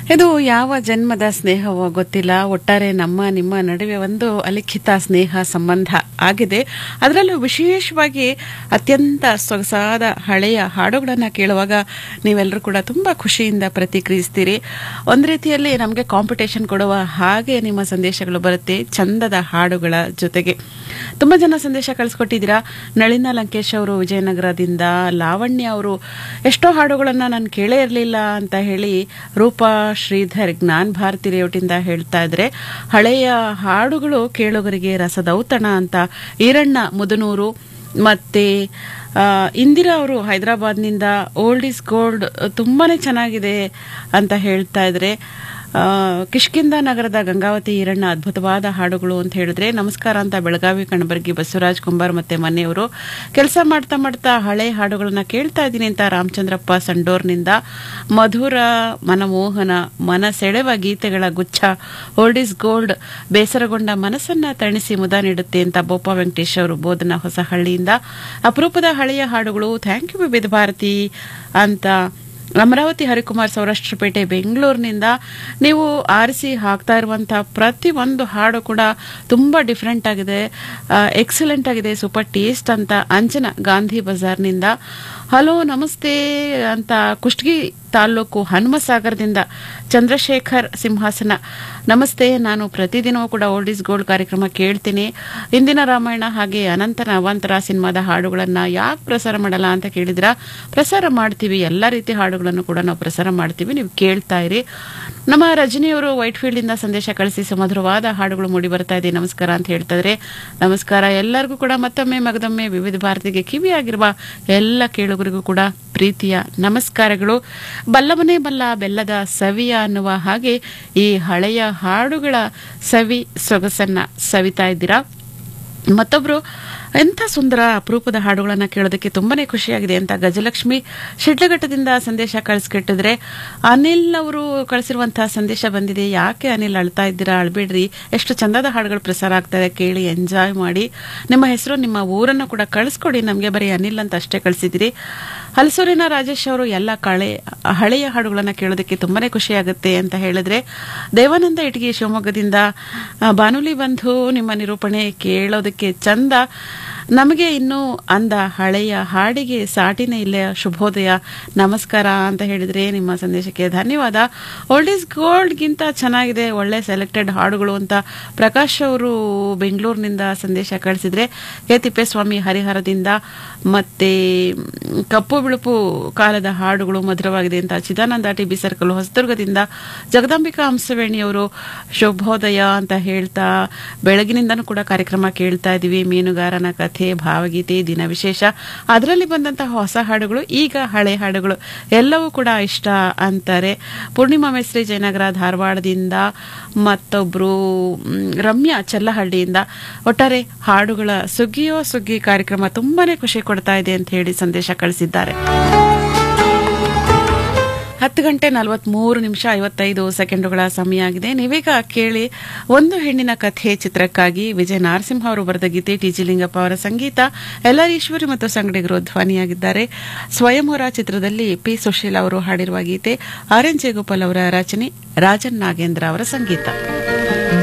ಇದು ಯಾವ ಜನ್ಮದ ಸ್ನೇಹವೋ ಗೊತ್ತಿಲ್ಲ ಒಟ್ಟಾರೆ ನಮ್ಮ ನಿಮ್ಮ ನಡುವೆ ಒಂದು ಅಲಿಖಿತ ಸ್ನೇಹ ಸಂಬಂಧ ಆಗಿದೆ ಅದರಲ್ಲೂ ವಿಶೇಷವಾಗಿ ಅತ್ಯಂತ ಸೊಗಸಾದ ಹಳೆಯ ಹಾಡುಗಳನ್ನು ಕೇಳುವಾಗ ನೀವೆಲ್ಲರೂ ಕೂಡ ತುಂಬ ಖುಷಿಯಿಂದ ಪ್ರತಿಕ್ರಿಯಿಸ್ತೀರಿ ಒಂದು ರೀತಿಯಲ್ಲಿ ನಮಗೆ ಕಾಂಪಿಟೇಷನ್ ಕೊಡುವ ಹಾಗೆ ನಿಮ್ಮ ಸಂದೇಶಗಳು ಬರುತ್ತೆ ಚಂದದ ಹಾಡುಗಳ ಜೊತೆಗೆ ತುಂಬ ಜನ ಸಂದೇಶ ಕಳಿಸ್ಕೊಟ್ಟಿದ್ದೀರಾ ನಳಿನ ಲಂಕೇಶ್ ಅವರು ವಿಜಯನಗರದಿಂದ ಲಾವಣ್ಯ ಅವರು ಎಷ್ಟೋ ಹಾಡುಗಳನ್ನು ನಾನು ಕೇಳೇ ಇರಲಿಲ್ಲ ಅಂತ ಹೇಳಿ ರೂಪಾ ಶ್ರೀಧರ್ ಜ್ಞಾನ್ ಭಾರತಿ ಲೇಔಟಿಂದ ಹೇಳ್ತಾ ಇದ್ರೆ ಹಳೆಯ ಹಾಡುಗಳು ಕೇಳುಗರಿಗೆ ರಸದೌತಣ ಅಂತ ಈರಣ್ಣ ಮುದನೂರು ಮತ್ತೆ ಆ, ಇಂದಿರಾ ಅವರು ಹೈದರಾಬಾದ್ನಿಂದ ಓಲ್ಡ್ ಇಸ್ ಗೋಲ್ಡ್ ತುಂಬಾನೇ ಚೆನ್ನಾಗಿದೆ ಅಂತ ಹೇಳ್ತಾ ಇದ್ರೆ ಆ, ಕಿಷ್ಕಿಂದ ನಗರದ ಗಂಗಾವತಿ ಈರಣ್ಣ ಅದ್ಭುತವಾದ ಹಾಡುಗಳು ಅಂತ ಹೇಳಿದ್ರೆ ನಮಸ್ಕಾರ ಅಂತ ಬೆಳಗಾವಿ ಕಣಬರ್ಗಿ ಬಸವರಾಜ್ ಕುಂಬಾರ್ ಮತ್ತೆ ಮನೆಯವರು ಕೆಲಸ ಮಾಡ್ತಾ ಮಾಡ್ತಾ ಹಳೆ ಹಾಡುಗಳನ್ನ ಕೇಳ್ತಾ ಇದ್ದೀನಿ ಅಂತ ರಾಮಚಂದ್ರಪ್ಪ ಸಂಡೋರ್ನಿಂದ ಮಧುರ ಮನಮೋಹನ ಮನ ಸೆಳೆವ ಗೀತೆಗಳ ಗುಚ್ಛ ಓಲ್ಡ್ ಇಸ್ ಗೋಲ್ಡ್ ಬೇಸರಗೊಂಡ ಮನಸ್ಸನ್ನ ತಣಿಸಿ ಮುದ ನೀಡುತ್ತೆ ಅಂತ ಬೋಪ ವೆಂಕಟೇಶ್ ಅವರು ಬೋಧನ ಹೊಸಹಳ್ಳಿಯಿಂದ ಅಪರೂಪದ ಹಳೆಯ ಹಾಡುಗಳು ಥ್ಯಾಂಕ್ ಯು ವಿವಿಧ ಭಾರತಿ ಅಂತ ಅಮರಾವತಿ ಹರಿಕುಮಾರ್ ಸೌರಾಷ್ಟ್ರಪೇಟೆ ಬೆಂಗಳೂರಿನಿಂದ ನೀವು ಆರಿಸಿ ಹಾಕ್ತಾ ಇರುವಂತಹ ಪ್ರತಿ ಒಂದು ಹಾಡು ಕೂಡ ತುಂಬಾ ಡಿಫ್ರೆಂಟ್ ಆಗಿದೆ ಎಕ್ಸಲೆಂಟ್ ಆಗಿದೆ ಸೂಪರ್ ಟೇಸ್ಟ್ ಅಂತ ಅಂಜನ ಗಾಂಧಿ ಬಜಾರ್ನಿಂದ ಹಲೋ ನಮಸ್ತೆ ಅಂತ ಕುಷ್ಟಗಿ ತಾಲೂಕು ಹನುಮಸಾಗರದಿಂದ ಚಂದ್ರಶೇಖರ್ ಸಿಂಹಾಸನ ನಮಸ್ತೆ ನಾನು ಪ್ರತಿದಿನವೂ ಕೂಡ ಓಲ್ಡ್ ಇಸ್ ಗೋಲ್ಡ್ ಕಾರ್ಯಕ್ರಮ ಕೇಳ್ತೀನಿ ಇಂದಿನ ರಾಮಾಯಣ ಹಾಗೆ ಅನಂತನ ಅವಾಂತರ ಸಿನಿಮಾದ ಹಾಡುಗಳನ್ನ ಯಾಕೆ ಪ್ರಸಾರ ಮಾಡಲ್ಲ ಅಂತ ಕೇಳಿದ್ರ ಪ್ರಸಾರ ಮಾಡ್ತೀವಿ ಎಲ್ಲ ರೀತಿ ಹಾಡುಗಳನ್ನು ಕೂಡ ನಾವು ಪ್ರಸಾರ ಮಾಡ್ತೀವಿ ನೀವು ಕೇಳ್ತಾ ಇರಿ ನಮ್ಮ ರಜನಿಯವರು ವೈಟ್ ಫೀಲ್ಡ್ ಇಂದ ಸಂದೇಶ ಕಳಿಸಿ ಸುಮಧುರವಾದ ಹಾಡುಗಳು ಮೂಡಿ ಬರ್ತಾ ಇದೆ ನಮಸ್ಕಾರ ಅಂತ ಹೇಳ್ತಾ ಇದ್ರೆ ನಮಸ್ಕಾರ ಎಲ್ಲರಿಗೂ ಕೂಡ ಮತ್ತೊಮ್ಮೆ ಮಗದೊಮ್ಮೆ ವಿವಿಧ ಭಾರತಿಗೆ ಕಿವಿಯಾಗಿರುವ ಎಲ್ಲ ಕೇಳುಗರಿಗೂ ಕೂಡ ಪ್ರೀತಿಯ ನಮಸ್ಕಾರಗಳು ಬಲ್ಲವನೇ ಬಲ್ಲ ಬೆಲ್ಲದ ಸವಿಯ ಅನ್ನುವ ಹಾಗೆ ಈ ಹಳೆಯ ಹಾಡುಗಳ ಸವಿ ಸೊಗಸನ್ನ ಸವಿತಾ ಇದ್ದೀರಾ ಮತ್ತೊಬ್ರು ಎಂಥ ಸುಂದರ ಅಪರೂಪದ ಹಾಡುಗಳನ್ನ ಕೇಳೋದಕ್ಕೆ ತುಂಬಾನೇ ಖುಷಿಯಾಗಿದೆ ಅಂತ ಗಜಲಕ್ಷ್ಮಿ ಶಿಡ್ಲಘಟ್ಟದಿಂದ ಸಂದೇಶ ಕಳಿಸ್ಕೊಟ್ಟಿದ್ರೆ ಅನಿಲ್ ಅವರು ಕಳಿಸಿರುವಂತಹ ಸಂದೇಶ ಬಂದಿದೆ ಯಾಕೆ ಅನಿಲ್ ಅಳ್ತಾ ಇದ್ದೀರಾ ಅಳ್ಬೇಡ್ರಿ ಎಷ್ಟು ಚಂದದ ಹಾಡುಗಳು ಪ್ರಸಾರ ಆಗ್ತಾ ಇದೆ ಕೇಳಿ ಎಂಜಾಯ್ ಮಾಡಿ ನಿಮ್ಮ ಹೆಸರು ನಿಮ್ಮ ಊರನ್ನು ಕೂಡ ಕಳಿಸ್ಕೊಡಿ ನಮಗೆ ಬರೀ ಅನಿಲ್ ಅಂತ ಅಷ್ಟೇ ಕಳಿಸಿದಿರಿ ಹಲಸೂರಿನ ರಾಜೇಶ್ ಅವರು ಎಲ್ಲ ಕಳೆ ಹಳೆಯ ಹಾಡುಗಳನ್ನ ಕೇಳೋದಕ್ಕೆ ತುಂಬಾನೇ ಖುಷಿ ಆಗುತ್ತೆ ಅಂತ ಹೇಳಿದ್ರೆ ದೇವಾನಂದ ಇಟಗಿ ಶಿವಮೊಗ್ಗದಿಂದ ಆ, ಬಾನುಲಿ ಬಂಧು ನಿಮ್ಮ ನಿರೂಪಣೆ ಕೇಳೋದಕ್ಕೆ ಚಂದ ನಮಗೆ ಇನ್ನೂ ಅಂದ ಹಳೆಯ ಹಾಡಿಗೆ ಸಾಟಿನೇ ಇಲ್ಲ ಶುಭೋದಯ ನಮಸ್ಕಾರ ಅಂತ ಹೇಳಿದ್ರೆ ನಿಮ್ಮ ಸಂದೇಶಕ್ಕೆ ಧನ್ಯವಾದ ಓಲ್ಡ್ ಈಸ್ ಗೋಲ್ಡ್ಗಿಂತ ಚೆನ್ನಾಗಿದೆ ಒಳ್ಳೆ ಸೆಲೆಕ್ಟೆಡ್ ಹಾಡುಗಳು ಅಂತ ಪ್ರಕಾಶ್ ಅವರು ಬೆಂಗಳೂರಿನಿಂದ ಸಂದೇಶ ಕಳಿಸಿದ್ರೆ ಕೆ ತಿಪ್ಪೇಸ್ವಾಮಿ ಹರಿಹರದಿಂದ ಮತ್ತೆ ಮ್, ಕಪ್ಪು ಬಿಳುಪು ಕಾಲದ ಹಾಡುಗಳು ಮಧುರವಾಗಿದೆ ಅಂತ ಚಿದಾನಂದ ಟಿ ಬಿ ಸರ್ಕಲ್ ಹೊಸದುರ್ಗದಿಂದ ಜಗದಾಂಬಿಕಾ ಹಂಸವೇಣಿಯವರು ಶುಭೋದಯ ಅಂತ ಹೇಳ್ತಾ ಬೆಳಗಿನಿಂದನೂ ಕೂಡ ಕಾರ್ಯಕ್ರಮ ಕೇಳ್ತಾ ಇದೀವಿ ಮೀನುಗಾರನ ಕಥೆ ಭಾವಗೀತೆ ದಿನ ವಿಶೇಷ ಅದರಲ್ಲಿ ಬಂದಂತಹ ಹೊಸ ಹಾಡುಗಳು ಈಗ ಹಳೆ ಹಾಡುಗಳು ಎಲ್ಲವೂ ಕೂಡ ಇಷ್ಟ ಅಂತಾರೆ ಪೂರ್ಣಿಮಾ ಮೇಸ್ತ್ರಿ ಜಯನಗರ ಧಾರವಾಡದಿಂದ ಮತ್ತೊಬ್ರು ಮ್, ರಮ್ಯಾ ಚಲ್ಲಹಳ್ಳಿಯಿಂದ ಒಟ್ಟಾರೆ ಹಾಡುಗಳ ಸುಗ್ಗಿಯೋ ಸುಗ್ಗಿ ಕಾರ್ಯಕ್ರಮ ತುಂಬಾನೇ ಖುಷಿ ಕೊಡ್ತಾ ಇದೆ ಅಂತ ಹೇಳಿ ಸಂದೇಶ ಕಳಿಸಿದ್ದಾರೆ ಹತ್ತು ಗಂಟೆ ನಲವತ್ಮೂರು ನಿಮಿಷ ಐವತ್ತೈದು ಸೆಕೆಂಡುಗಳ ಸಮಯ ಆಗಿದೆ ನೀವೀಗ ಕೇಳಿ ಒಂದು ಹೆಣ್ಣಿನ ಕಥೆ ಚಿತ್ರಕ್ಕಾಗಿ ವಿಜಯ ನರಸಿಂಹ ಅವರು ಬರೆದ ಗೀತೆ ಟಿ ಜಿ ಲಿಂಗಪ್ಪ ಅವರ ಸಂಗೀತ ಎಲ್ಲರ್ ಈಶ್ವರಿ ಮತ್ತು ಸಂಗಡಿಗರು ಧ್ವನಿಯಾಗಿದ್ದಾರೆ ಸ್ವಯಂವರ ಚಿತ್ರದಲ್ಲಿ ಪಿ ಸುಶೀಲ್ ಅವರು ಹಾಡಿರುವ ಗೀತೆ ಆರ್ ಎನ್ ಜಯಗೋಪಾಲ್ ಅವರ ರಚನೆ ರಾಜನ್ ನಾಗೇಂದ್ರ ಅವರ ಸಂಗೀತ